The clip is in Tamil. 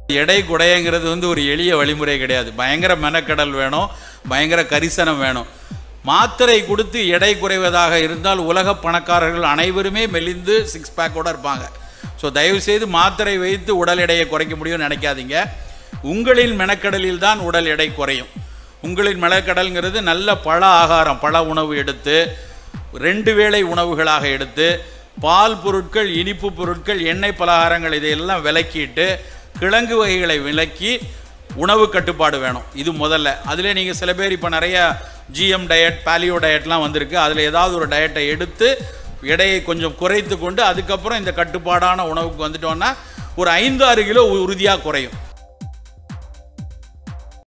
எடை குடையங்கிறது வந்து ஒரு எளிய வழிமுறை கிடையாது பயங்கர மெனக்கடல் வேணும் பயங்கர கரிசனம் வேணும் மாத்திரை கொடுத்து எடை குறைவதாக இருந்தால் உலக பணக்காரர்கள் அனைவருமே மெலிந்து சிக்ஸ் பேக்கோட இருப்பாங்க ஸோ தயவுசெய்து மாத்திரை வைத்து உடல் எடையை குறைக்க முடியும்னு நினைக்காதீங்க உங்களின் மெனக்கடலில் தான் உடல் எடை குறையும் உங்களின் மெனக்கடல்ங்கிறது நல்ல பழ ஆகாரம் பழ உணவு எடுத்து ரெண்டு வேளை உணவுகளாக எடுத்து பால் பொருட்கள் இனிப்பு பொருட்கள் எண்ணெய் பலகாரங்கள் இதையெல்லாம் விலக்கிட்டு கிழங்கு வகைகளை விலக்கி உணவு கட்டுப்பாடு வேணும் இது முதல்ல அதில் நீங்கள் சில பேர் இப்போ நிறைய ஜிஎம் டயட் பாலியோ டயட்லாம் வந்திருக்கு அதில் ஏதாவது ஒரு டயட்டை எடுத்து எடையை கொஞ்சம் குறைத்து கொண்டு அதுக்கப்புறம் இந்த கட்டுப்பாடான உணவுக்கு வந்துட்டோன்னா ஒரு ஐந்து ஆறு கிலோ உறுதியாக குறையும்